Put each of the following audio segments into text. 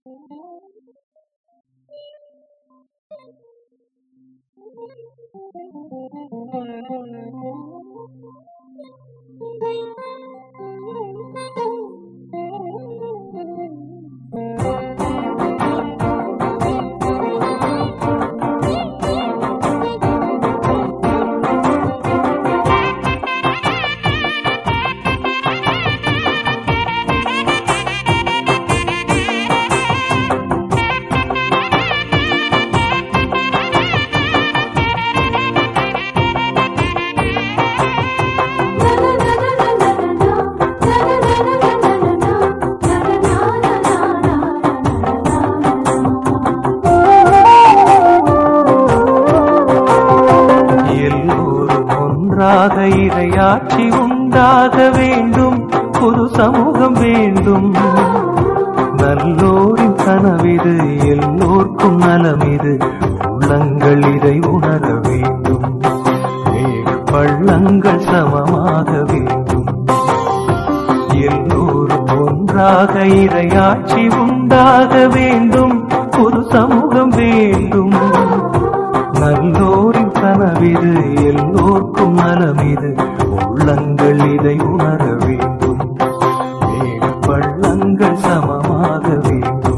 எல்லோரும் ஒன்றாக இரையாட்சி உண்டாக வேண்டும் புது சமூகம் வேண்டும் நல்லோரின் கனவிது எல்லோர்க்கும் நலமிது உள்ளங்கள் இதை உணர வேண்டும் மேடு பள்ளங்கள் சமமாக வேண்டும் எல்லோரும் ஒன்றாக இரையாட்சி உண்டாக வேண்டும் புது சமூகம் வேண்டும் நல்லோரின் கனவிது எல்லோர்க்கும் நலமிது உள்ளங்கள் இதை உணர வேண்டும் மேடு பள்ளங்கள் சமமாக வேண்டும்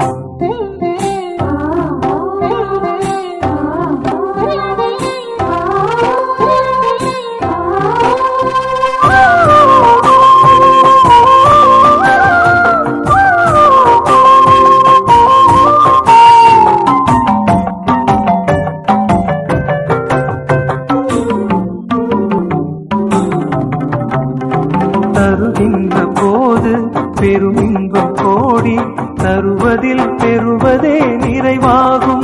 தருகின்ற போது பெருமின்பம் கோடி தருவதில் பெறுவதே நிறைவாகும்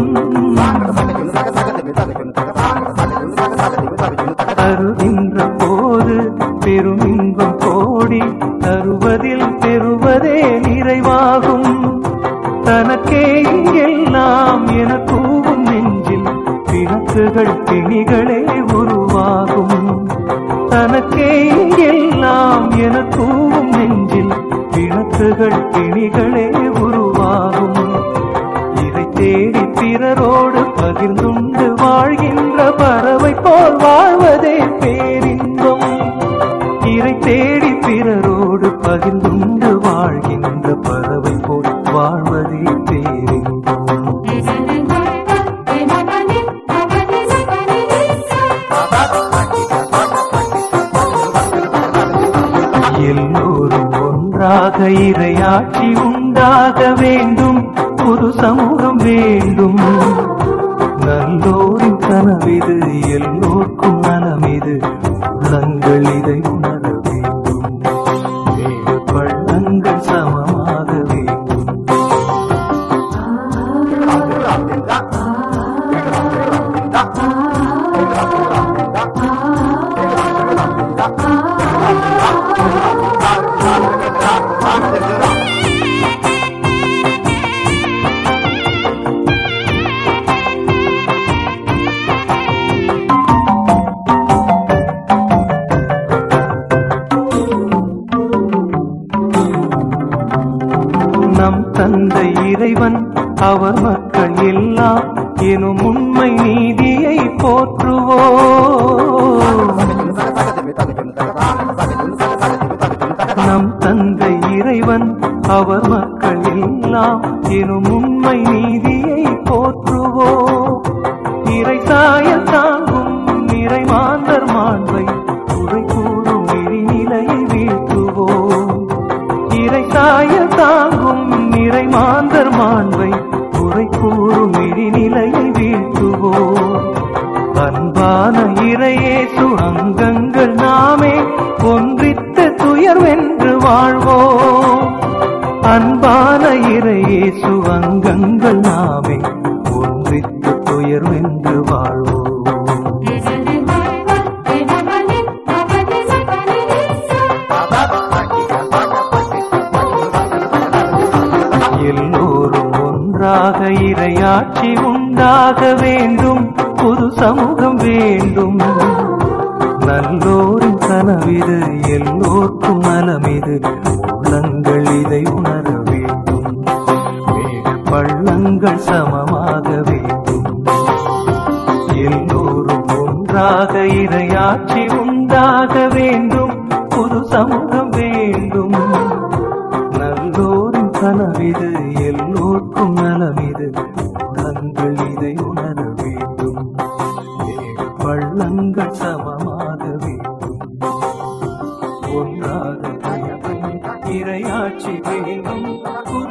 தருகின்ற போது பெருமின்பம் கோடி தருவதில் பெறுவதே நிறைவாகும் தனக்கே எல்லாம் என கூவும் நெஞ்சில் பிணக்குகள் பிணிகளே உருவாகும் தனக்கே எல்லாம் என கூவும் நெஞ்சில் பிணக்குகள் பிணிகளே உருவாகும் இதை தேடி பிறரோடு பகிர்ந்துண்டு வாழ்கின்ற பறவை போல் வாழ்வதே பேரின்பம் இறை தேடி பிறரோடு பகிர்ந்துண்டு வாழ்கின்ற பறவை போல் வாழ்வதே பேரின்பம் எல்லோரும் ஒன்றாக இரையாட்சி உண்டாக வேண்டும் புது சமூகம் வேண்டும் நல்லோரின் கனவிது எல்லோர்க்கும் நலமிது உள்ளங்கள் இதை உணர வேண்டும் மேடு பள்ளங்கள் சமமாக வேண்டும் நம் தந்தை இறைவன் அவர் மக்கள் எல்லாம் எனும் உண்மை நீதியை போற்றுவோம் நம் தந்தை இறைவன் அவர் மக்கள் எல்லாம் எனும் உண்மை நீதியை போற்றுவோம் இறை சாயல் தாங்கும் நிறை மாந்தர் மாண்பை குறை கூறும் நிலையை வீழ்த்துவோம் இறை சாயல் தாங்கும் நிறை மாந்தர் மாண்பை குறை கூறும் நிலையை வீழ்த்துவோம் அன்பான இறையேசு அங்கங்கள் நாமே ஒன்றித்து துயர்வென்று வாழ்வோம் அன்பான இறையேசு அங்கங்கள் நாமே ஒன்றித்து துயர்வென்று வாழ்வோம் எல்லோரும் ஒன்றாக இரையாட்சி உண்டாக வேண்டும் புது சமூகம் வேண்டும் நல்லோரின் கனவிது எல்லோர்க்கும் நலமிது உள்ளங்கள் இதை உணர வேண்டும் பள்ளங்கள் சமமாக வேண்டும் எல்லோரும் ஒன்றாக இரையாட்சி உண்டாக வேண்டும் புது சமூகம் வேண்டும் நல்லோரின் கனவிது எல்லோர்க்கும் நலமிது உள்ளங்கள் இதை உணர வேண்டும் ஏழு பள்ளங்கள் சமமாக வேண்டும் ஒன்றாக இறையாட்சி வேண்டும்